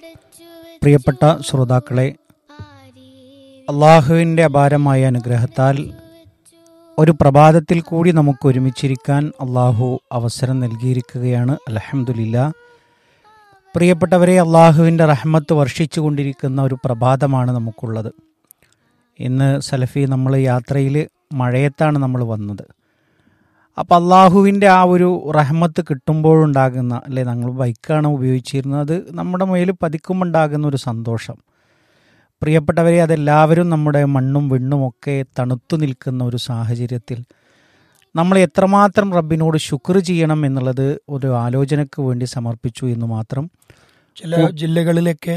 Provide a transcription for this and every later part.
പ്രിയപ്പെട്ട ശ്രോതാക്കളെ അള്ളാഹുവിൻ്റെ അപാരമായ അനുഗ്രഹത്താൽ ഒരു പ്രഭാതത്തിൽ കൂടി നമുക്ക് ഒരുമിച്ചിരിക്കാൻ അള്ളാഹു അവസരം നൽകിയിരിക്കുകയാണ് അലഹമുല്ല പ്രിയപ്പെട്ടവരെ അള്ളാഹുവിൻ്റെ റഹ്മത്ത് വർഷിച്ചു കൊണ്ടിരിക്കുന്ന ഒരു പ്രഭാതമാണ് നമുക്കുള്ളത് ഇന്ന് സലഫി നമ്മൾ യാത്രയിൽ മഴയത്താണ് നമ്മൾ വന്നത് അപ്പം അള്ളാഹുവിൻ്റെ ആ ഒരു റഹ്മത്ത് കിട്ടുമ്പോഴുണ്ടാകുന്ന അല്ലെ നമ്മൾ ബൈക്കാണ് ഉപയോഗിച്ചിരുന്നത് നമ്മുടെ മേൽ പതിക്കുമുണ്ടാകുന്ന ഒരു സന്തോഷം പ്രിയപ്പെട്ടവരെ അതെല്ലാവരും നമ്മുടെ മണ്ണും വിണ്ണും ഒക്കെ തണുത്തു നിൽക്കുന്ന ഒരു സാഹചര്യത്തിൽ നമ്മൾ എത്രമാത്രം റബ്ബിനോട് ശുക്ർ ചെയ്യണം എന്നുള്ളത് ഒരു ആലോചനയ്ക്ക് വേണ്ടി സമർപ്പിച്ചു എന്ന് മാത്രം ചില ജില്ലകളിലൊക്കെ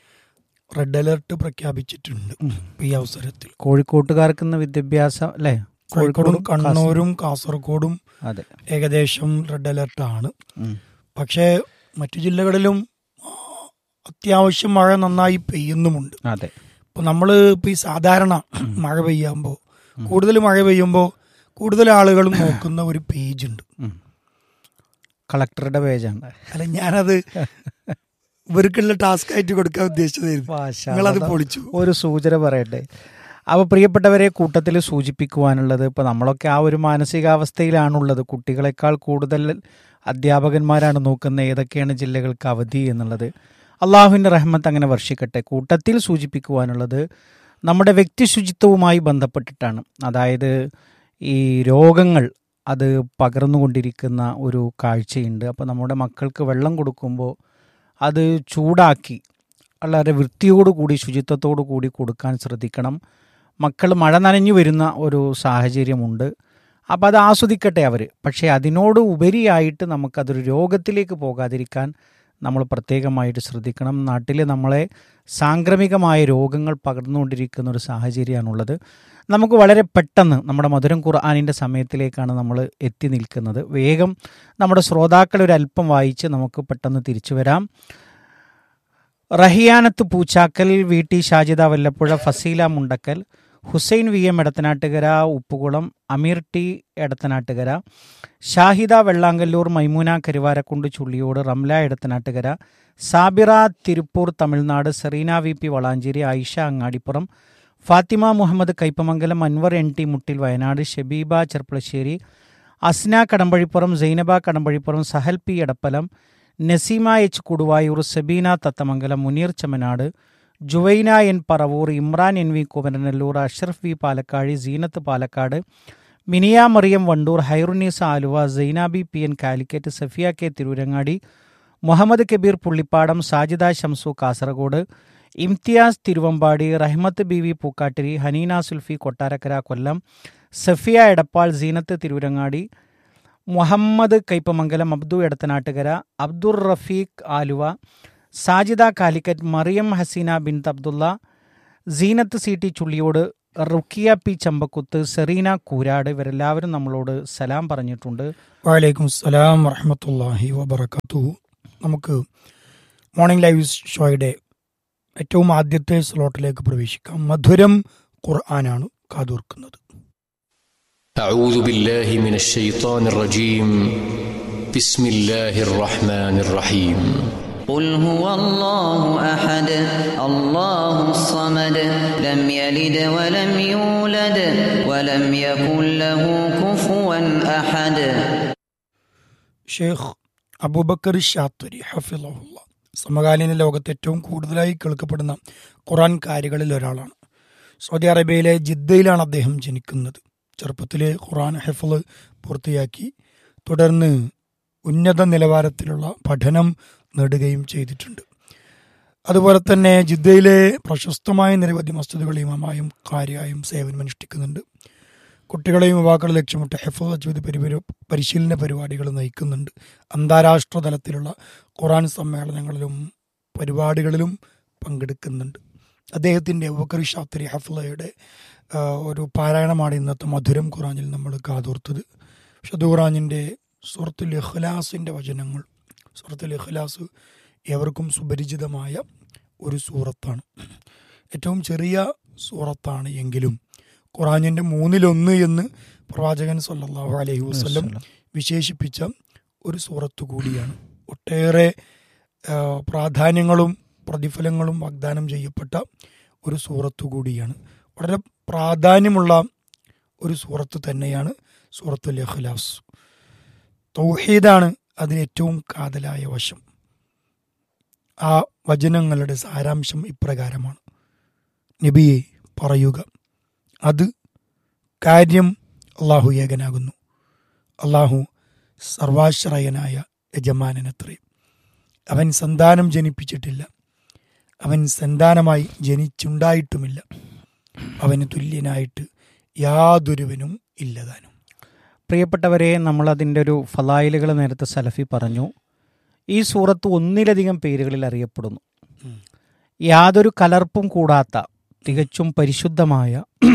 റെഡ് അലർട്ട് പ്രഖ്യാപിച്ചിട്ടുണ്ട് ഈ അവസരത്തിൽ കോഴിക്കോട്ടുകാർക്ക് ഇന്ന് വിദ്യാഭ്യാസം അല്ലേ കോഴിക്കോടും കണ്ണൂരും കാസർഗോഡും അതെ ഏകദേശം റെഡ് അലർട്ട് ആണ് ഉം. പക്ഷേ മറ്റു ജില്ലകളിലും ആ, അത്യാവശ്യം മഴ നന്നായി പെയ്യുന്നുമുണ്ട് അതെ ഇപ്പൊ നമ്മൾ ഇപ്പൊ ഈ സാധാരണ മഴ പെയ്യുമ്പോൾ കൂടുതൽ മഴ പെയ്യുമ്പോൾ കൂടുതൽ ആളുകൾ നോക്കുന്ന ഒരു പേജ് ഉണ്ട് ഉം. കളക്ടറുടെ പേജാണ് അല്ല ഞാനത് ഇവർക്കുള്ള ടാസ്ക് ആയിട്ട് കൊടുക്കാൻ ഉദ്ദേശിച്ചതായിരുന്നു മാഷാ നിങ്ങളത് അല്ലാ. പൊളിച്ചു ഒരു സൂചന പറയട്ടെ അപ്പോൾ പ്രിയപ്പെട്ടവരെ കൂട്ടത്തിൽ സൂചിപ്പിക്കുവാനുള്ളത് ഇപ്പോൾ നമ്മളൊക്കെ ആ ഒരു മാനസികാവസ്ഥയിലാണുള്ളത് കുട്ടികളെക്കാൾ കൂടുതൽ അധ്യാപകന്മാരാണ് നോക്കുന്ന ഏതൊക്കെയാണ് ജില്ലകൾക്ക് അവധി എന്നുള്ളത് അള്ളാഹുവിൻ്റെ റഹ്മത്ത് അങ്ങനെ വർഷിക്കട്ടെ കൂട്ടത്തിൽ സൂചിപ്പിക്കുവാനുള്ളത് നമ്മുടെ വ്യക്തി ശുചിത്വവുമായി ബന്ധപ്പെട്ടിട്ടാണ് അതായത് ഈ രോഗങ്ങൾ അത് പകർന്നുകൊണ്ടിരിക്കുന്ന ഒരു കാഴ്ചയുണ്ട് അപ്പോൾ നമ്മുടെ മക്കൾക്ക് വെള്ളം കൊടുക്കുമ്പോൾ അത് ചൂടാക്കി വളരെ വൃത്തിയോടു കൂടി ശുചിത്വത്തോടു കൂടി കൊടുക്കാൻ ശ്രദ്ധിക്കണം മക്കൾ മഴ നനഞ്ഞു വരുന്ന ഒരു സാഹചര്യമുണ്ട് അപ്പോൾ അത് ആസ്വദിക്കട്ടെ അവർ പക്ഷേ അതിനോട് ഉപരിയായിട്ട് നമുക്കതൊരു രോഗത്തിലേക്ക് പോകാതിരിക്കാൻ നമ്മൾ പ്രത്യേകമായിട്ട് ശ്രദ്ധിക്കണം നാട്ടിൽ നമ്മളെ സാംക്രമികമായ രോഗങ്ങൾ പകർന്നുകൊണ്ടിരിക്കുന്ന ഒരു സാഹചര്യമാണുള്ളത് നമുക്ക് വളരെ പെട്ടെന്ന് നമ്മുടെ മധുരം ഖുർആാനിൻ്റെ സമയത്തിലേക്കാണ് നമ്മൾ എത്തി നിൽക്കുന്നത് വേഗം നമ്മുടെ ശ്രോതാക്കളെ ഒരു അല്പം വായിച്ച് നമുക്ക് പെട്ടെന്ന് തിരിച്ചു വരാം Rahiyanath Poochakkal V T Shajida Vallappuzha Faseela Mundakkal Hussain V M Edathanattukara Uppukulam Ameer T Edathanattukara Shahida Vellangallur Maimoona Karuvarakundu Chulliyode Ramla Edathanattukara Sabira Tiruppur Tamil Nadu Sereena V P Valanchery Ayisha Angadipuram Fathima Muhammad Kaipamangalam Anwar N T Muttil Wayanad Shabeeba Cherpulassery Asna Kadampazhipuram Zainaba Kadampazhipuram Sahal P Edappalam Naseema H Kuduvayur Sabeena Thathamangalam Muneer Chamanad Juvaina N Paravur Imran N V Kumaranellur Ashraf V Palakkad Zeenath Palakkad Miniya Mariyam Wandoor Hairunisa Aluva Sainabi P N Calicut Safiya K Tirurangadi Muhammad Kabeer Pullippadam Sajida Shamsu Kasaragod Imthiyas Thiruvambadi Rahmath B V Pookkattiri Haneena Sulfi Kottarakkara Kollam Safiya Edappal Seenath Tirurangadi Muhammad Kaipamangalam Abdu Edathanattukara Abdur Rafeeq Aluva Sajida Calicut Mariyam Haseena bin Abdullah Seenath C T Chulliyode Rukkiya P Champakkuth Sereena Koorad ഇവരെല്ലാവരും നമ്മളോട് സലാം പറഞ്ഞിട്ടുണ്ട് വലൈക്കും സലാം വറഹമത്തല്ലാഹി വബർക്കാത്തു നമുക്ക് മോർണിംഗ് ലൈവ് ഷോയുടെ ഏറ്റവും ആദ്യത്തെ സ്ലോട്ടിലേക്ക് പ്രവേശിക്കാം മധുരം ഖുർആനാണ് കാതോർക്കുന്നത് أعوذ بالله من الشيطان الرجيم بسم الله الرحمن الرحيم قل هو الله أحد الله الصمد لم يلد ولم يولد ولم يكن له كفوا أحد ഷെയ്ഖ് അബൂബക്കർ ഷാത്തുരി ഹഫിള്ള സമകാലീന ലോകത്ത് ഏറ്റവും കൂടുതലായി കേൾക്കപ്പെടുന്ന ഖുറാൻ കാരികളിൽ ഒരാളാണ് സൗദി അറേബ്യയിലെ ജിദ്ദയിലാണ് അദ്ദേഹം ജനിക്കുന്നത് ചെറുപ്പത്തിലെ ഖുറാൻ ഹെഫള് പൂർത്തിയാക്കി തുടർന്ന് ഉന്നത നിലവാരത്തിലുള്ള പഠനം നേടുകയും ചെയ്തിട്ടുണ്ട് അതുപോലെ തന്നെ ജിദ്ദയിലെ പ്രശസ്തമായ നിരവധി മസ്ജിദുകൾ ഇമാമായും കാര്യായും സേവനമനുഷ്ഠിക്കുന്നുണ്ട് കുട്ടികളെയും യുവാക്കളെ ലക്ഷ്യമിട്ട് ഹെഫോദ് അജ്വദ് പരിപരി പരിശീലന പരിപാടികൾ നയിക്കുന്നുണ്ട് അന്താരാഷ്ട്ര തലത്തിലുള്ള ഖുറാൻ സമ്മേളനങ്ങളിലും പരിപാടികളിലും പങ്കെടുക്കുന്നുണ്ട് അദ്ദേഹത്തിൻ്റെ അബൂബക്കർ ഷാത്തരി ഹഫ്ലയുടെ ആ, ഒരു പാരായണമാണ് ഇന്നത്തെ മധുരം ഖുറാനിൽ നമ്മൾ കാതോർത്തത് വിശുദ്ധ ഖുറാനിൻ്റെ സുഹൃത്തുൽ ഇഖ്ലാസിൻ്റെ വചനങ്ങൾ സുഹൃത്തുൽ ഇഖ്ലാസ് ഏവർക്കും സുപരിചിതമായ ഒരു സൂറത്താണ് ഏറ്റവും ചെറിയ സൂറത്താണ് എങ്കിലും ഖുറാനിൻ്റെ മൂന്നിലൊന്ന് എന്ന് പ്രവാചകൻ സല്ലല്ലാഹു അലൈഹി വസല്ലം വിശേഷിപ്പിച്ച ഒരു സൂറത്ത് കൂടിയാണ് ഒട്ടേറെ ആ, പ്രാധാന്യങ്ങളും പ്രതിഫലങ്ങളും വാഗ്ദാനം ചെയ്യപ്പെട്ട ഒരു സൂറത്തു കൂടിയാണ് വളരെ പ്രാധാന്യമുള്ള ഒരു സൂറത്ത് തന്നെയാണ് സൂറത്തുൽ ഇഖ്ലാസ് തൗഹീദാണ് അതിന് ഏറ്റവും കാതലായ വശം ആ വചനങ്ങളുടെ സാരാംശം ഇപ്രകാരമാണ് നബിയെ പറയുക അത് കാര്യം അള്ളാഹു ഏകനാകുന്നു അള്ളാഹു സർവാശ്രയനായ യജമാനനത്രേ അവൻ സന്താനം ജനിപ്പിച്ചിട്ടില്ല അവൻ സന്താനമായി ജനിച്ചുണ്ടായിട്ടുമില്ല അവന് തുല്യനായിട്ട് യാതൊരുവനും ഇല്ലതാനും പ്രിയപ്പെട്ടവരെ നമ്മൾ അതിൻ്റെ ഒരു ഫലായിലുകൾ നേരത്തെ സലഫി പറഞ്ഞു ഈ സൂറത്ത് ഒന്നിലധികം പേരുകളിൽ അറിയപ്പെടുന്നു യാതൊരു കലർപ്പും കൂടാത്ത തികച്ചും പരിശുദ്ധമായ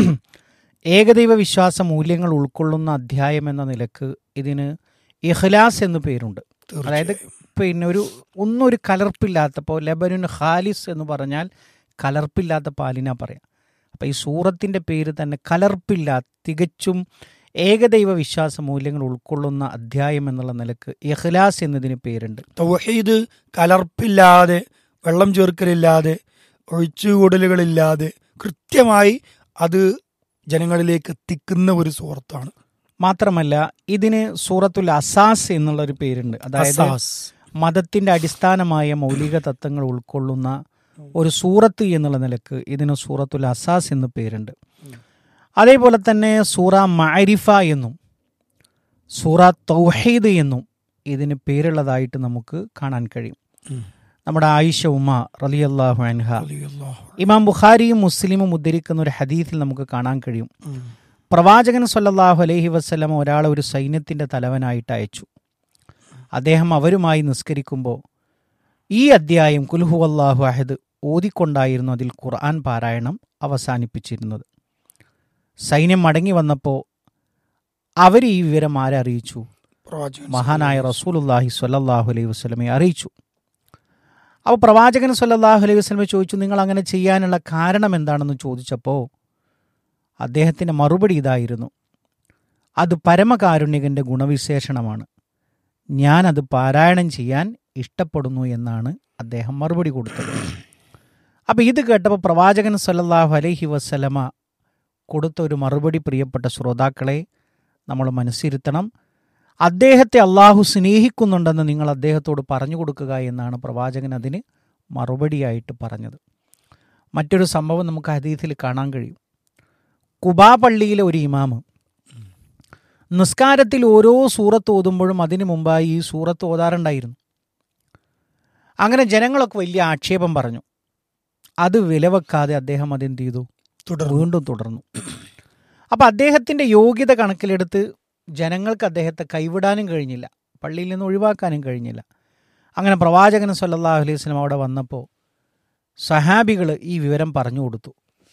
ഏകദൈവ വിശ്വാസ മൂല്യങ്ങൾ ഉൾക്കൊള്ളുന്ന അധ്യായം എന്ന നിലക്ക് ഇതിന് ഇഖ്ലാസ് എന്ന് പേരുണ്ട് അതായത് പിന്നെ ഒരു ഒന്നും ഒരു കലർപ്പില്ലാത്തപ്പോൾ ലെബനുൻ ഖാലിസ് എന്ന് പറഞ്ഞാൽ കലർപ്പില്ലാത്ത പാലിനാ പറയാം അപ്പം ഈ സൂറത്തിൻ്റെ പേര് തന്നെ കലർപ്പില്ലാത്ത തികച്ചും ഏകദൈവ വിശ്വാസ മൂല്യങ്ങൾ ഉൾക്കൊള്ളുന്ന അധ്യായം എന്നുള്ള നിലക്ക് ഇഖ്ലാസ് എന്നതിന് പേരുണ്ട് തൗഹീദ് കലർപ്പില്ലാതെ വെള്ളം ചേർക്കലില്ലാതെ ഒഴിച്ചുകൂടലുകളില്ലാതെ കൃത്യമായി അത് ജനങ്ങളിലേക്ക് എത്തിക്കുന്ന ഒരു സുഹൃത്താണ് മാത്രമല്ല ഇതിന് സൂറത്തുൽ അസാസ് എന്നുള്ളൊരു പേരുണ്ട് അതായത് അസാസ്. മതത്തിന്റെ അടിസ്ഥാനമായ മൗലിക തത്വങ്ങൾ ഉൾക്കൊള്ളുന്ന ഒരു സൂറത്ത് എന്നുള്ള നിലക്ക് ഇതിന് സൂറത്തുൽ അസാസ് എന്ന് പേരുണ്ട് അതേപോലെ തന്നെ സൂറ മാരിഫ എന്നും സൂറ തൗഹീദ് എന്നും ഇതിന് പേരുള്ളതായിട്ട് നമുക്ക് കാണാൻ കഴിയും ഉം. നമ്മുടെ ആയിഷ ഉമ്മ റലിയല്ലാഹു അൻഹ അലിയല്ലാഹു. ഇമാം ബുഖാരിയും മുസ്ലിമും ഉദ്ധരിക്കുന്ന ഒരു ഹദീസിൽ നമുക്ക് കാണാൻ കഴിയും ഉം. പ്രവാചകൻ സല്ലല്ലാഹു അലൈഹി വസ്ലം ഒരാളെ ഒരു സൈന്യത്തിന്റെ തലവനായിട്ട് അയച്ചു അദ്ദേഹം അവരുമായി നിസ്കരിക്കുമ്പോൾ ഈ അദ്ധ്യായം കുൽഹു അള്ളാഹു അഹദ് ഓതിക്കൊണ്ടായിരുന്നു അതിൽ ഖുർആൻ പാരായണം അവസാനിപ്പിച്ചിരുന്നത് സൈന്യം മടങ്ങി വന്നപ്പോൾ അവർ ഈ വിവരം ആരെ അറിയിച്ചു പ്രവാചകൻ മഹാനായ റസൂലുല്ലാഹി സ്വല്ലല്ലാഹു അലൈഹി വസ്ലമെ അറിയിച്ചു അപ്പോൾ പ്രവാചകൻ സ്വല്ലല്ലാഹു അലൈഹി വസ്ലമെ ചോദിച്ചു നിങ്ങൾ അങ്ങനെ ചെയ്യാനുള്ള കാരണം എന്താണെന്ന് ചോദിച്ചപ്പോൾ അദ്ദേഹത്തിൻ്റെ മറുപടി ഇതായിരുന്നു അത് പരമകാരുണ്യകൻ്റെ ഗുണവിശേഷണമാണ് ഞാനത് പാരായണം ചെയ്യാൻ ഇഷ്ടപ്പെടുന്നു എന്നാണ് അദ്ദേഹം മറുപടി കൊടുത്തത് അപ്പോൾ ഇത് കേട്ടപ്പോൾ പ്രവാചകൻ സല്ലല്ലാഹു അലൈഹി വസ്ലമ കൊടുത്ത ഒരു മറുപടി പ്രിയപ്പെട്ട ശ്രോതാക്കളെ നമ്മൾ മനസ്സിരുത്തണം അദ്ദേഹത്തെ അള്ളാഹു സ്നേഹിക്കുന്നുണ്ടെന്ന് നിങ്ങൾ അദ്ദേഹത്തോട് പറഞ്ഞു കൊടുക്കുക എന്നാണ് പ്രവാചകൻ അതിന് മറുപടിയായിട്ട് പറഞ്ഞത് മറ്റൊരു സംഭവം നമുക്ക് ഹദീസിൽ കാണാൻ കഴിയും കുബാ പള്ളിയിലെ ഒരു ഇമാമ് നിസ്കാരത്തിൽ ഓരോ സൂറത്ത് ഓതുമ്പോഴും അതിനു മുമ്പായി ഈ സൂറത്ത് ഓതാറുണ്ടായിരുന്നു അങ്ങനെ ജനങ്ങളൊക്കെ വലിയ ആക്ഷേപം പറഞ്ഞു അത് വിലവെക്കാതെ അദ്ദേഹം അതെന്ത് ചെയ്തു തുടർന്നു വീണ്ടും തുടർന്നു അപ്പം അദ്ദേഹത്തിൻ്റെ യോഗ്യത കണക്കിലെടുത്ത് ജനങ്ങൾക്ക് അദ്ദേഹത്തെ കൈവിടാനും കഴിഞ്ഞില്ല പള്ളിയിൽ നിന്ന് ഒഴിവാക്കാനും കഴിഞ്ഞില്ല അങ്ങനെ പ്രവാചകൻ സല്ലല്ലാഹു അലൈഹി വസല്ലം അവിടെ വന്നപ്പോൾ സഹാബികൾ ഈ വിവരം പറഞ്ഞു കൊടുത്തു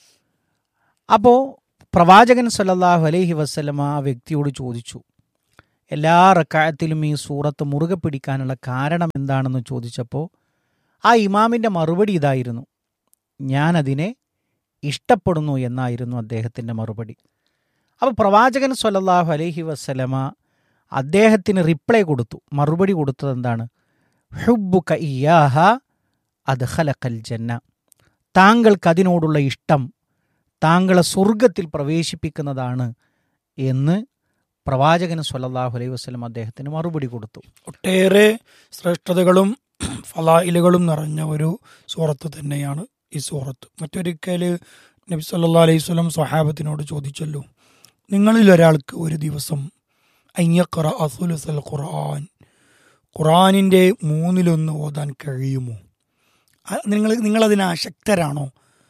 അപ്പോൾ പ്രവാചകൻ സല്ലല്ലാഹു അലൈഹി വസല്ലം ആ വ്യക്തിയോട് ചോദിച്ചു എല്ലാ റക്കായത്തിലും ഈ സൂറത്ത് മുറുകെ പിടിക്കാനുള്ള കാരണം എന്താണെന്ന് ചോദിച്ചപ്പോൾ ആ ഇമാമിൻ്റെ മറുപടി ഇതായിരുന്നു ഞാനതിനെ ഇഷ്ടപ്പെടുന്നു എന്നായിരുന്നു അദ്ദേഹത്തിൻ്റെ മറുപടി അപ്പോൾ പ്രവാചകൻ സ്വല്ലല്ലാഹു അലൈഹി വസ്സലമ അദ്ദേഹത്തിന് റിപ്ലൈ കൊടുത്തു മറുപടി കൊടുത്തത് എന്താണ് ഹുബുക ഇയാഹ അത് ഖലഖൽ ജന്ന താങ്കൾക്ക് അതിനോടുള്ള ഇഷ്ടം താങ്കളെ സ്വർഗത്തിൽ പ്രവേശിപ്പിക്കുന്നതാണ് എന്ന് പ്രവാചകൻ സ്വല്ലല്ലാഹു അലൈഹി വസ്ലം അദ്ദേഹത്തിന് മറുപടി കൊടുത്തു ഒട്ടേറെ ശ്രേഷ്ഠതകളും ഫലായിലുകളും നിറഞ്ഞ ഒരു സൂറത്ത് തന്നെയാണ് ഈ സൂറത്ത് മറ്റൊരിക്കൽ നബി സല്ലാ അലൈഹി സ്വലം സ്വഹാബത്തിനോട് ചോദിച്ചല്ലോ നിങ്ങളിൽ ഒരാൾക്ക് ഒരു ദിവസം അയ്യഖറ അസുലുസൽ ഖുർആൻ ഖുർആനിൻ്റെ മൂന്നിലൊന്ന് ഓതാൻ കഴിയുമോ ആ- നിങ്ങൾ നിങ്ങളതിന് അശക്തരാണോ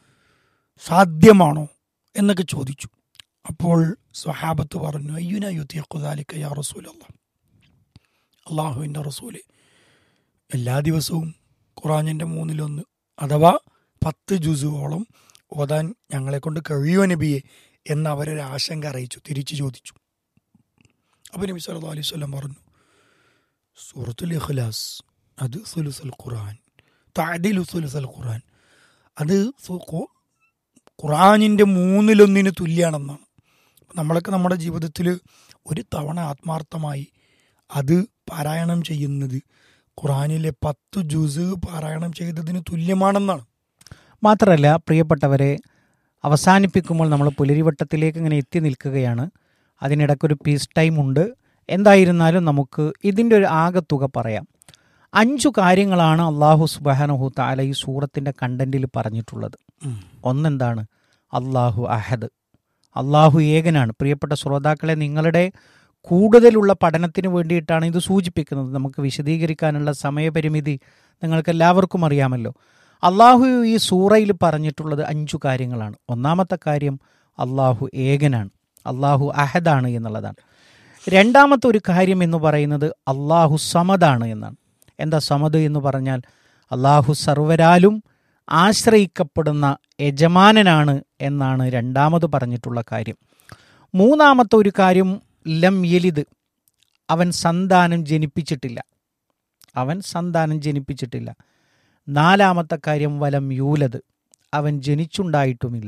സാധ്യമാണോ എന്നൊക്കെ ചോദിച്ചു അപ്പോൾ സ്വഹാബത്ത് പറഞ്ഞു അയ്യുന യുത്തിയഖുദാലിക്ക യാ റസൂലല്ലാ അള്ളാഹുവിൻ്റെ റസൂല് എല്ലാ ദിവസവും ഖുറാനിൻ്റെ മൂന്നിലൊന്ന് അഥവാ പത്ത് ജുസുവോളം ഓതാൻ ഞങ്ങളെ കൊണ്ട് കഴിയുമോ നബിയെ എന്ന് അവരൊരു ആശങ്ക അറിയിച്ചു തിരിച്ചു ചോദിച്ചു അപ്പോൾ നബി സല്ലല്ലാഹു അലൈഹി വസല്ലം പറഞ്ഞു സൂറത്തുൽ ഇഖ്ലാസ് അത് സുലുസുൽ ഖുർആൻ തഅദിലു സുലുസുൽ ഖുർആൻ അത് സു- ഖു- ഖുർആനിൻ്റെ മൂന്നിലൊന്നിന് തുല്യാണെന്നാണ് നമ്മളൊക്കെ നമ്മുടെ ജീവിതത്തിൽ ഒരു തവണ ആത്മാർത്ഥമായി അത് പാരായണം ചെയ്യുന്നത് ഖുറാനിലെ പത്ത് ജുസ് പാരായണം ചെയ്തതിന് തുല്യമാണെന്നാണ് മാത്രമല്ല പ്രിയപ്പെട്ടവരെ അവസാനിപ്പിക്കുമ്പോൾ നമ്മൾ പുലരിവട്ടത്തിലേക്ക് ഇങ്ങനെ എത്തി നിൽക്കുകയാണ് അതിനിടയ്ക്കൊരു പീസ് ടൈം ഉണ്ട് എന്തായിരുന്നാലും നമുക്ക് ഇതിൻ്റെ ഒരു ആകത്തുക പറയാം അഞ്ചു കാര്യങ്ങളാണ് അള്ളാഹു സുബാനഹു താല ഈ സൂറത്തിൻ്റെ കണ്ടന്റിൽ പറഞ്ഞിട്ടുള്ളത് ഒന്നെന്താണ് അള്ളാഹു അഹദ് അള്ളാഹു ഏകനാണ് പ്രിയപ്പെട്ട ശ്രോതാക്കളെ നിങ്ങളുടെ കൂടുതലുള്ള പഠനത്തിന് വേണ്ടിയിട്ടാണ് ഇത് സൂചിപ്പിക്കുന്നത് നമുക്ക് വിശദീകരിക്കാനുള്ള സമയപരിമിതി നിങ്ങൾക്ക് എല്ലാവർക്കും അറിയാമല്ലോ അള്ളാഹു ഈ സൂറയിൽ പറഞ്ഞിട്ടുള്ളത് അഞ്ചു കാര്യങ്ങളാണ് ഒന്നാമത്തെ കാര്യം അള്ളാഹു ഏകനാണ് അള്ളാഹു അഹദാണ് എന്നുള്ളതാണ് രണ്ടാമത്തെ ഒരു കാര്യം എന്ന് പറയുന്നത് അള്ളാഹു സമദാണ് എന്നാണ് എന്താ സമദ് എന്ന് പറഞ്ഞാൽ അള്ളാഹു സർവരാലും ആശ്രയിക്കപ്പെടുന്ന യജമാനനാണ് എന്നാണ് രണ്ടാമത് പറഞ്ഞിട്ടുള്ള കാര്യം മൂന്നാമത്തെ ഒരു കാര്യം ലം യലിദ് അവൻ സന്താനം ജനിപ്പിച്ചിട്ടില്ല അവൻ സന്താനം ജനിപ്പിച്ചിട്ടില്ല നാലാമത്തെ കാര്യം വലം യൂലത് അവൻ ജനിച്ചുണ്ടായിട്ടുമില്ല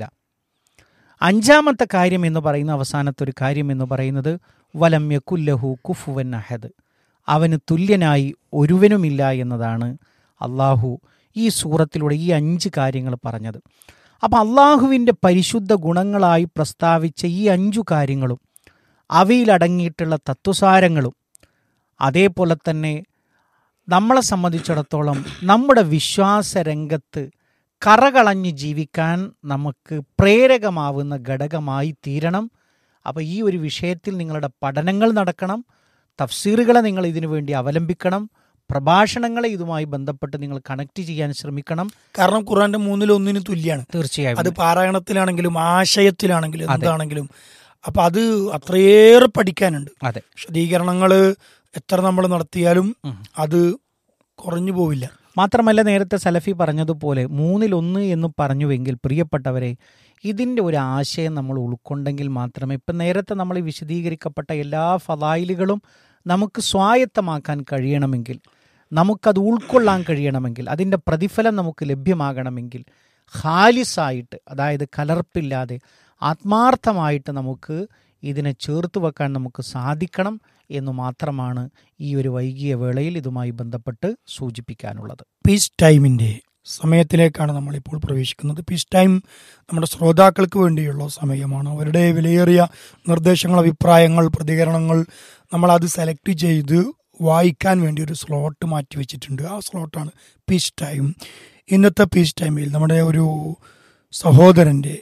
അഞ്ചാമത്തെ കാര്യം എന്ന് പറയുന്ന അവസാനത്തെ ഒരു കാര്യം എന്ന് പറയുന്നത് വലം യക്കുല്ലഹു കുഫുവൻ അഹദ് അവന് തുല്യനായി ഒരുവനുമില്ല എന്നതാണ് അള്ളാഹു ഈ സൂറത്തിലൂടെ ഈ അഞ്ച് കാര്യങ്ങൾ പറഞ്ഞത് അപ്പം അള്ളാഹുവിൻ്റെ പരിശുദ്ധ ഗുണങ്ങളായി പ്രസ്താവിച്ച ഈ അഞ്ചു കാര്യങ്ങളും അവയിലടങ്ങിയിട്ടുള്ള തത്വസാരങ്ങളും അതേപോലെ തന്നെ നമ്മളെ സംബന്ധിച്ചിടത്തോളം നമ്മുടെ വിശ്വാസ രംഗത്ത് കറകളഞ്ഞ് ജീവിക്കാൻ നമുക്ക് പ്രേരകമാവുന്ന ഘടകമായി തീരണം അപ്പോൾ ഈ ഒരു വിഷയത്തിൽ നിങ്ങളുടെ പഠനങ്ങൾ നടക്കണം തഫ്സീറുകളെ നിങ്ങൾ ഇതിനു വേണ്ടി അവലംബിക്കണം പ്രഭാഷണങ്ങളെ ഇതുമായി ബന്ധപ്പെട്ട് നിങ്ങൾ കണക്ട് ചെയ്യാൻ ശ്രമിക്കണം കാരണം ഖുറാന്റെ മൂന്നിലൊന്നിന് തുല്യാണ് തീർച്ചയായും അത് പാരായണത്തിലാണെങ്കിലും ആശയത്തിലാണെങ്കിലും എന്താണെങ്കിലും അപ്പൊ അത് അത്രയേറെ പഠിക്കാനുണ്ട് അതെ വിശദീകരണങ്ങൾ എത്ര നമ്മൾ നടത്തിയാലും ഉം. അത് കുറഞ്ഞു പോവില്ല മാത്രമല്ല നേരത്തെ സലഫി പറഞ്ഞതുപോലെ മൂന്നിലൊന്ന് എന്ന് പറഞ്ഞുവെങ്കിൽ പ്രിയപ്പെട്ടവരെ ഇതിൻ്റെ ഒരു ആശയം നമ്മൾ ഉൾക്കൊണ്ടെങ്കിൽ മാത്രമേ ഇപ്പം നേരത്തെ നമ്മൾ ഈ വിശദീകരിക്കപ്പെട്ട എല്ലാ ഫലായിലുകളും നമുക്ക് സ്വായത്തമാക്കാൻ കഴിയണമെങ്കിൽ നമുക്കത് ഉൾക്കൊള്ളാൻ കഴിയണമെങ്കിൽ അതിൻ്റെ പ്രതിഫലം നമുക്ക് ലഭ്യമാകണമെങ്കിൽ ഖാലിസായിട്ട് അതായത് കലർപ്പില്ലാതെ ആത്മാർത്ഥമായിട്ട് നമുക്ക് ഇതിനെ ചേർത്ത് വെക്കാൻ നമുക്ക് സാധിക്കണം എന്ന് മാത്രമാണ് ഈ ഒരു വൈകിയ വേളയിൽ ഇതുമായി ബന്ധപ്പെട്ട് സൂചിപ്പിക്കാനുള്ളത് പീസ് ടൈമിന്റെ സമയത്തിലേക്കാണ് നമ്മളിപ്പോൾ പ്രവേശിക്കുന്നത് പീസ് ടൈം നമ്മുടെ ശ്രോതാക്കൾക്ക് വേണ്ടിയുള്ള സമയമാണ് അവരുടെ വിലയേറിയ നിർദ്ദേശങ്ങൾ അഭിപ്രായങ്ങൾ പ്രതികരണങ്ങൾ നമ്മൾ അത് സെലക്ട് ചെയ്ത് വായിക്കാൻ വേണ്ടി ഒരു സ്ലോട്ട് മാറ്റി വെച്ചിട്ടുണ്ട് ആ സ്ലോട്ടാണ് പീസ് ടൈം ഇന്നത്തെ പീസ് ടൈമിൽ നമ്മുടെ ഒരു സഹോദരൻ്റെ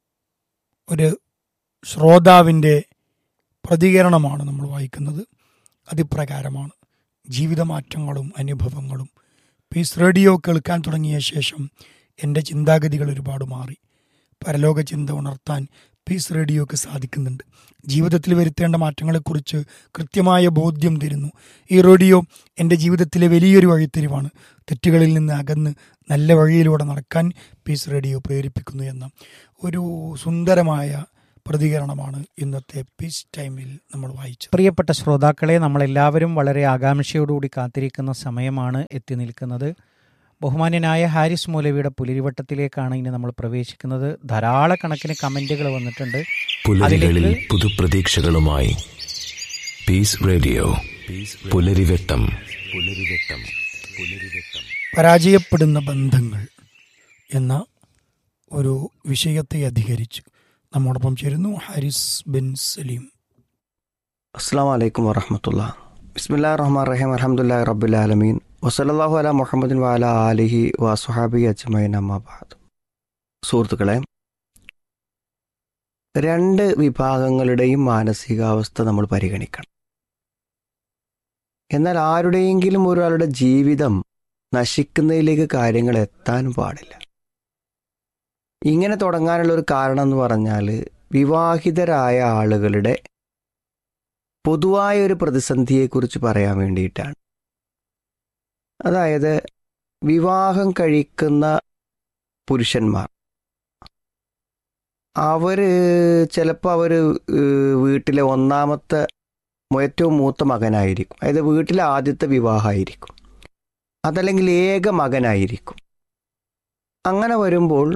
ഒരു ശ്രോതാവിൻ്റെ പ്രതികരണമാണ് നമ്മൾ വായിക്കുന്നത് അതിപ്രകാരമാണ് ജീവിതമാറ്റങ്ങളും അനുഭവങ്ങളും പീസ് റേഡിയോ കേൾക്കാൻ തുടങ്ങിയ ശേഷം എൻ്റെ ചിന്താഗതികൾ ഒരുപാട് മാറി പരലോക ചിന്ത ഉണർത്താൻ പീസ് റേഡിയോക്ക് സാധിക്കുന്നുണ്ട് ജീവിതത്തിൽ വരുത്തേണ്ട മാറ്റങ്ങളെക്കുറിച്ച് കൃത്യമായ ബോധ്യം തരുന്നു ഈ റേഡിയോ എൻ്റെ ജീവിതത്തിലെ വലിയൊരു വഴിത്തിരിവാണ് തെറ്റുകളിൽ നിന്ന് അകന്ന് നല്ല വഴിയിലൂടെ നടക്കാൻ പീസ് റേഡിയോ പ്രേരിപ്പിക്കുന്നു എന്ന ഒരു സുന്ദരമായ പ്രതികരണമാണ് ഇന്നത്തെ പീസ് ടൈമിൽ നമ്മൾ വായിച്ചത് പ്രിയപ്പെട്ട ശ്രോതാക്കളെ നമ്മളെല്ലാവരും വളരെ ആകാംക്ഷയോടുകൂടി കാത്തിരിക്കുന്ന സമയമാണ് എത്തി നിൽക്കുന്നത് ബഹുമാന്യനായ ഹാരിസ് മൗലവിയുടെ പുലരിവട്ടത്തിലേക്കാണ് ഇനി നമ്മൾ പ്രവേശിക്കുന്നത് ധാരാളക്കണക്കിന് കമൻറ്റുകൾ വന്നിട്ടുണ്ട് പുലരികളിൽ അതിലേക്ക് പുതുപ്രതീക്ഷകളുമായി പീസ് റേഡിയോ പുലരിവെട്ടം പുലരിവെട്ടം പുലരിവെട്ടം പരാജയപ്പെടുന്ന ബന്ധങ്ങൾ എന്ന ഒരു വിഷയത്തെ അധികരിച്ച് നമ്മോടൊപ്പം ചേരുന്നു ഹാരിസ് ബിൻ സലീം അസ്സാം വലൈക്കും വറഹമത്തുള്ള ബിസ്മില്ലാ റഹ്മാൻ റഹീം അലഹമുല്ലാ റബ്ബുലാലമീൻ വസലല്ലാഹു അല മുഹമ്മദിൻ വാല ആലിഹി വസുഹാബി അജ്മൈൻ അമ്മാബാദ് സുഹൃത്തുക്കളെ രണ്ട് വിഭാഗങ്ങളുടെയും മാനസികാവസ്ഥ നമ്മൾ പരിഗണിക്കണം എന്നാൽ ആരുടെയെങ്കിലും ഒരാളുടെ ജീവിതം നശിക്കുന്നതിലേക്ക് കാര്യങ്ങൾ എത്താൻ പാടില്ല ഇങ്ങനെ തുടങ്ങാനുള്ള ഒരു കാരണം എന്ന് പറഞ്ഞാൽ വിവാഹിതരായ ആളുകളുടെ പൊതുവായ ഒരു പ്രതിസന്ധിയെക്കുറിച്ച് പറയാൻ വേണ്ടിയിട്ടാണ് അതായത് വിവാഹം കഴിക്കുന്ന പുരുഷന്മാർ അവർ ചിലപ്പോൾ അവർ വീട്ടിലെ ഒന്നാമത്തെ ഏറ്റവും മൂത്ത മകനായിരിക്കും അതായത് വീട്ടിലെ ആദ്യത്തെ വിവാഹമായിരിക്കും അതല്ലെങ്കിൽ ഏക മകനായിരിക്കും അങ്ങനെ വരുമ്പോൾ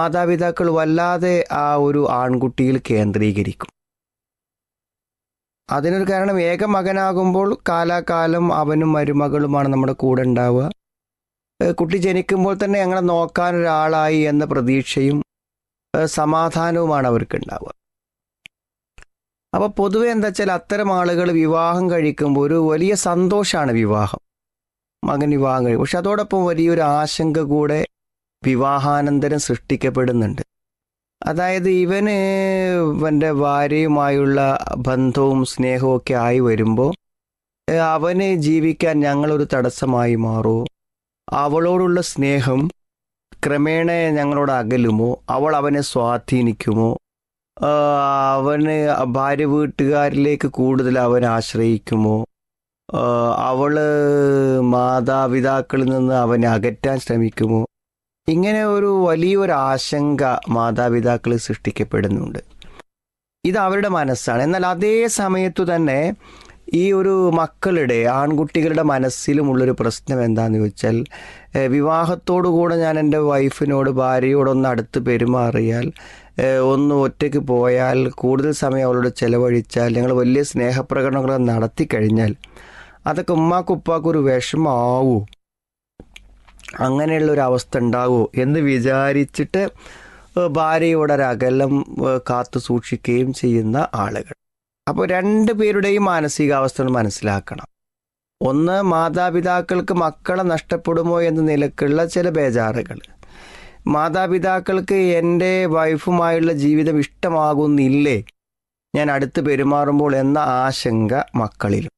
മാതാപിതാക്കൾ വല്ലാതെ ആ ഒരു ആൺകുട്ടിയിൽ കേന്ദ്രീകരിക്കും അതിനൊരു കാരണം ഏക മകനാകുമ്പോൾ കാലാകാലം അവനും മരുമകളുമാണ് നമ്മുടെ കൂടെ ഉണ്ടാവുക ഏഹ് കുട്ടി ജനിക്കുമ്പോൾ തന്നെ ഞങ്ങളെ നോക്കാൻ ഒരാളായി എന്ന പ്രതീക്ഷയും ഏഹ് സമാധാനവുമാണ് അവർക്ക് ഉണ്ടാവുക അപ്പോൾ പൊതുവെ എന്താ വെച്ചാൽ അത്തരം ആളുകൾ വിവാഹം കഴിക്കുമ്പോൾ ഒരു വലിയ സന്തോഷമാണ് വിവാഹം മകൻ വിവാഹം കഴിക്കും പക്ഷെ അതോടൊപ്പം വലിയൊരു ആശങ്ക കൂടെ വിവാഹാനന്തരം സൃഷ്ടിക്കപ്പെടുന്നുണ്ട് അതായത് ഇവന് ഇവൻ്റെ ഭാര്യയുമായുള്ള ബന്ധവും സ്നേഹവും ഒക്കെ ആയി വരുമ്പോൾ ഏഹ് അവന് ജീവിക്കാൻ ഞങ്ങളൊരു തടസ്സമായി മാറുമോ അവളോടുള്ള സ്നേഹം ക്രമേണ ഞങ്ങളോട് അകലുമോ അവൾ അവനെ സ്വാധീനിക്കുമോ ആഹ് അവന് ഭാര്യ വീട്ടുകാരിലേക്ക് കൂടുതൽ അവൻ ആശ്രയിക്കുമോ ആഹ് അവള് മാതാപിതാക്കളിൽ നിന്ന് അവനെ അകറ്റാൻ ശ്രമിക്കുമോ ഇങ്ങനെ ഒരു വലിയൊരു ആശങ്ക മാതാപിതാക്കളിൽ സൃഷ്ടിക്കപ്പെടുന്നുണ്ട് ഇത് അവരുടെ മനസ്സാണ് എന്നാൽ അതേ സമയത്തു തന്നെ ഈ ഒരു മക്കളുടെ ആൺകുട്ടികളുടെ മനസ്സിലുമുള്ളൊരു പ്രശ്നം എന്താണെന്ന് ചോദിച്ചാൽ ഏഹ് വിവാഹത്തോടുകൂടെ ഞാൻ എൻ്റെ വൈഫിനോട് ഭാര്യയോടൊന്ന് അടുത്ത് പെരുമാറിയാൽ ഏഹ് ഒന്ന് ഒറ്റയ്ക്ക് പോയാൽ കൂടുതൽ സമയം അവളോട് ചെലവഴിച്ചാൽ ഞങ്ങൾ വലിയ സ്നേഹപ്രകടനങ്ങൾ നടത്തി കഴിഞ്ഞാൽ അതൊക്കെ ഉമ്മാക്കും ഉപ്പാക്കും ഒരു വിഷമാവൂ അങ്ങനെയുള്ള ഒരു അവസ്ഥ ഉണ്ടാവുമോ എന്ന് വിചാരിച്ചിട്ട് ഏഹ് ഭാര്യയോടൊരകലം ഏഹ് കാത്തു സൂക്ഷിക്കുകയും ചെയ്യുന്ന ആളുകൾ അപ്പോൾ രണ്ട് പേരുടെയും മാനസികാവസ്ഥ മനസ്സിലാക്കണം ഒന്ന് മാതാപിതാക്കൾക്ക് മക്കളെ നഷ്ടപ്പെടുമോ എന്ന നിലക്കുള്ള ചില ബേജാറുകൾ മാതാപിതാക്കൾക്ക് എൻ്റെ വൈഫുമായുള്ള ജീവിതം ഇഷ്ടമാകുന്നില്ലേ ഞാൻ അടുത്ത് പെരുമാറുമ്പോൾ എന്ന ആശങ്ക മക്കളിലും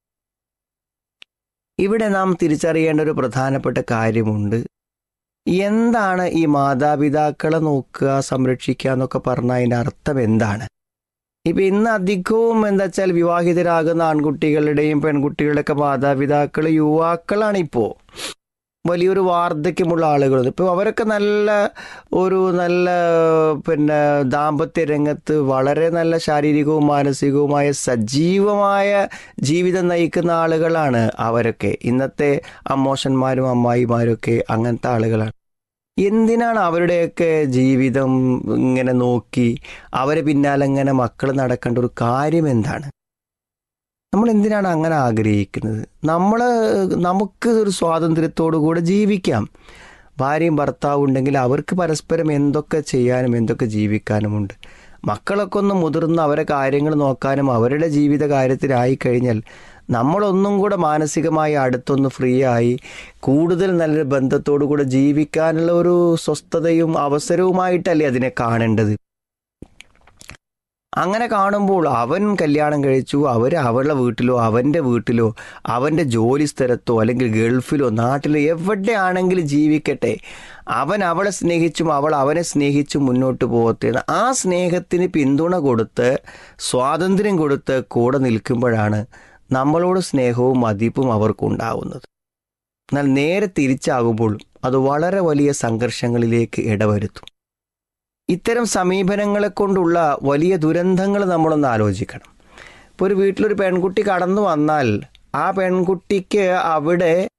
ഇവിടെ നാം തിരിച്ചറിയേണ്ട ഒരു പ്രധാനപ്പെട്ട കാര്യമുണ്ട് എന്താണ് ഈ മാതാപിതാക്കളെ നോക്കുക സംരക്ഷിക്കുക എന്നൊക്കെ പറഞ്ഞാൽ അതിൻ്റെ അർത്ഥം എന്താണ് ഇപ്പൊ ഇന്ന് അധികവും എന്താ വെച്ചാൽ വിവാഹിതരാകുന്ന ആൺകുട്ടികളുടെയും പെൺകുട്ടികളുടെയൊക്കെ മാതാപിതാക്കൾ യുവാക്കളാണ് ഇപ്പോൾ വലിയൊരു വാർദ്ധക്യമുള്ള ആളുകൾ ഇപ്പോൾ അവരൊക്കെ നല്ല ഒരു നല്ല പിന്നെ ദാമ്പത്യ രംഗത്ത് വളരെ നല്ല ശാരീരികവും മാനസികവുമായ സജീവമായ ജീവിതം നയിക്കുന്ന ആളുകളാണ് അവരൊക്കെ ഇന്നത്തെ അമ്മോഷന്മാരും അമ്മായിമാരും ഒക്കെ അങ്ങനത്തെ ആളുകളാണ് എന്തിനാണ് അവരുടെയൊക്കെ ജീവിതം ഇങ്ങനെ നോക്കി അവരെ പിന്നാലെ ഇങ്ങനെ മക്കൾ നടക്കേണ്ട ഒരു കാര്യം എന്താണ് നമ്മൾ എന്തിനാണ് അങ്ങനെ ആഗ്രഹിക്കുന്നത് നമ്മൾ നമുക്ക് ഒരു സ്വാതന്ത്ര്യത്തോടു കൂടെ ജീവിക്കാം ഭാര്യയും ഭർത്താവും ഉണ്ടെങ്കിൽ അവർക്ക് പരസ്പരം എന്തൊക്കെ ചെയ്യാനും എന്തൊക്കെ ജീവിക്കാനുമുണ്ട് മക്കളൊക്കെ ഒന്ന് മുതിർന്ന് അവരെ കാര്യങ്ങൾ നോക്കാനും അവരുടെ ജീവിത കാര്യത്തിലായി കഴിഞ്ഞാൽ നമ്മളൊന്നും കൂടെ മാനസികമായി അടുത്തൊന്ന് ഫ്രീ ആയി കൂടുതൽ നല്ലൊരു ബന്ധത്തോടു കൂടെ ജീവിക്കാനുള്ള ഒരു സ്വസ്ഥതയും അവസരവുമായിട്ടല്ലേ അതിനെ കാണേണ്ടത് അങ്ങനെ കാണുമ്പോൾ അവൻ കല്യാണം കഴിച്ചു അവർ അവളുടെ വീട്ടിലോ അവൻ്റെ വീട്ടിലോ അവൻ്റെ ജോലി സ്ഥലത്തോ അല്ലെങ്കിൽ ഗൾഫിലോ നാട്ടിലോ എവിടെയാണെങ്കിലും ജീവിക്കട്ടെ അവൻ അവളെ സ്നേഹിച്ചും അവൾ അവനെ സ്നേഹിച്ചും മുന്നോട്ട് പോകട്ടെ ആ സ്നേഹത്തിന് പിന്തുണ കൊടുത്ത് സ്വാതന്ത്ര്യം കൊടുത്ത് കൂടെ നിൽക്കുമ്പോഴാണ് നമ്മളോട് സ്നേഹവും മതിപ്പും അവർക്കുണ്ടാവുന്നത് എന്നാൽ നേരെ തിരിച്ചാകുമ്പോൾ അത് വളരെ വലിയ സംഘർഷങ്ങളിലേക്ക് ഇടവരുത്തും ഇത്തരം സമീപനങ്ങളെ കൊണ്ടുള്ള വലിയ ദുരന്തങ്ങൾ നമ്മളൊന്ന് ആലോചിക്കണം ഇപ്പോൾ ഒരു വീട്ടിലൊരു പെൺകുട്ടി കടന്നു വന്നാൽ ആ പെൺകുട്ടിക്ക് അവിടെ